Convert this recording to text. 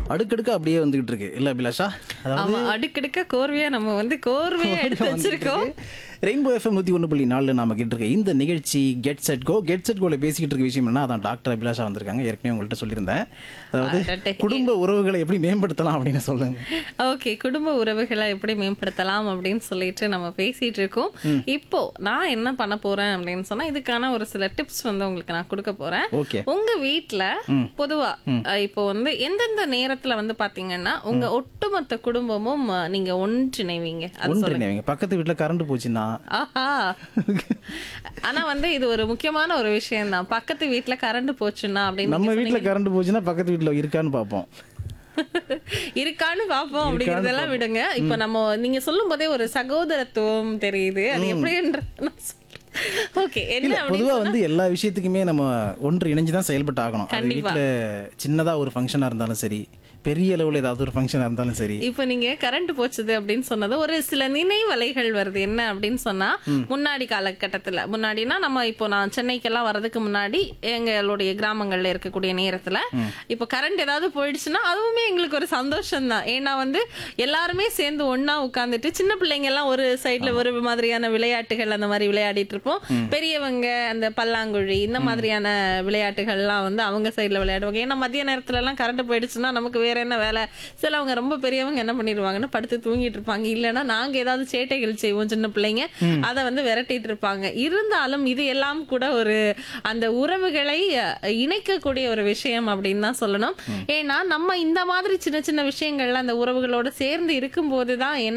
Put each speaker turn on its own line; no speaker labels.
அடுக்கடுக்க அப்படியே வந்துகிட்டு இருக்கு இல்ல அபிலாஷா அதாவது
ஆமா அடுக்கடுக்க கோர்வையா நம்ம வந்து கோர்வையா எடுத்து வச்சிருக்கோம்
ரெயின்போ எஃப்எம் நூற்றி ஒன்று புள்ளி நாலில் நாம கிட்ட இருக்க இந்த நிகழ்ச்சி get set go get set கோல பேசிக்கிட்டு இருக்க விஷயம் என்ன அதான் டாக்டர் அபிலாஷா வந்திருக்காங்க ஏற்கனவே உங்கள்கிட்ட சொல்லியிருந்தேன் அதாவது
அடடே.
குடும்ப உறவுகளை எப்படி மேம்படுத்தலாம் அப்படின்னு சொல்லுங்க
ஓகே குடும்ப உறவுகளை எப்படி மேம்படுத்தலாம் அப்படின்னு சொல்லிட்டு நம்ம பேசிட்டு இருக்கோம் இப்போ நான் என்ன பண்ண போறேன் அப்படின்னு சொன்னா இதுக்கான ஒரு சில டிப்ஸ் வந்து உங்களுக்கு நான் கொடுக்க போறேன்
ஓகே
உங்க வீட்ல பொதுவா அஹ், இப்போ வந்து எந்தெந்த நேரத்துல வந்து பாத்தீங்கன்னா உங்க ஒட்டுமொத்த குடும்பமும் அஹ், நீங்க ஒன்றிணைவீங்க அது
ஒன்றிணைவங்க பக்கத்து வீட்டில் கரண்ட் போச்சுன்னா
ஆஹா ஆனா வந்து இது ஒரு முக்கியமான ஒரு விஷயம் தான் பக்கத்து வீட்ல கரண்ட் போச்சுன்னா அப்படின்னு
நம்ம வீட்டில் கரண்ட் போச்சுன்னா பக்கத்து வீட்டில் இருக்கான்னு பார்ப்போம்
இருக்கான்னு பாப்போம் அப்படிங்கறதெல்லாம் விடுங்க இப்ப நம்ம நீங்க சொல்லும் போதே ஒரு சகோதரத்துவம் தெரியுது அது எப்படின்ற ஓகே என்ன
இல்ல
அப்படி
பொதுவா வந்து எல்லா விஷயத்துக்குமே நம்ம ஒன்று இணைஞ்சு தான் செயல்பட்டு ஆகணும் அது வீட்டில் சின்னதா ஒரு ஃபங்க்ஷனா இருந்தாலும் சரி பெரிய அளவுல ஏதாவது ஒரு ஃபங்க்ஷனா இருந்தாலும் சரி
இப்ப நீங்க கரண்ட் போச்சுது அப்படின்னு சொன்னது ஒரு சில நினைவலைகள் வருது என்ன அப்படின்னு சொன்னா முன்னாடி காலகட்டத்துல முன்னாடினா நம்ம இப்போ நான் சென்னைக்கெல்லாம் வர்றதுக்கு முன்னாடி எங்களுடைய கிராமங்கள்ல இருக்கக்கூடிய நேரத்துல இப்போ கரண்ட் ஏதாவது போயிடுச்சுன்னா அதுவுமே எங்களுக்கு ஒரு சந்தோஷம் தான் ஏன்னா வந்து எல்லாருமே சேர்ந்து ஒண்ணா உட்கார்ந்துட்டு சின்ன பிள்ளைங்க எல்லாம் ஒரு சைடுல ஒரு மாதிரியான விளையாட்டுகள் அந்த மாதிரி விளையாடிட்டு இருப்போம் பெரியவங்க அந்த பல்லாங்குழி இந்த மாதிரியான விளையாட்டுகள்லாம் வந்து அவங்க சைடுல விளையாடுவாங்க ஏன்னா மதிய நேரத்துல எல்லாம் கரண்ட் போயிடுச்சுன்னா நமக்கு வேற என்ன வேலை சிலவங்க ரொம்ப பெரியவங்க என்ன பண்ணிடுவாங்கன்னா படுத்து தூங்கிட்டு இருப்பாங்க இல்லைன்னா நாங்க ஏதாவது சேட்டைகள் செய்வோம் சின்ன பிள்ளைங்க அதை வந்து விரட்டிட்டு இருப்பாங்க இருந்தாலும் இது எல்லாம் கூட ஒரு அந்த உறவுகளை அஹ், இணைக்கக்கூடிய ஒரு விஷயம் அப்படின்னு தான் சொல்லணும் ஏன்னா நம்ம இந்த மாதிரி சின்ன சின்ன விஷயங்கள்ல அந்த உறவுகளோட சேர்ந்து இருக்கும்போது தான் என்ன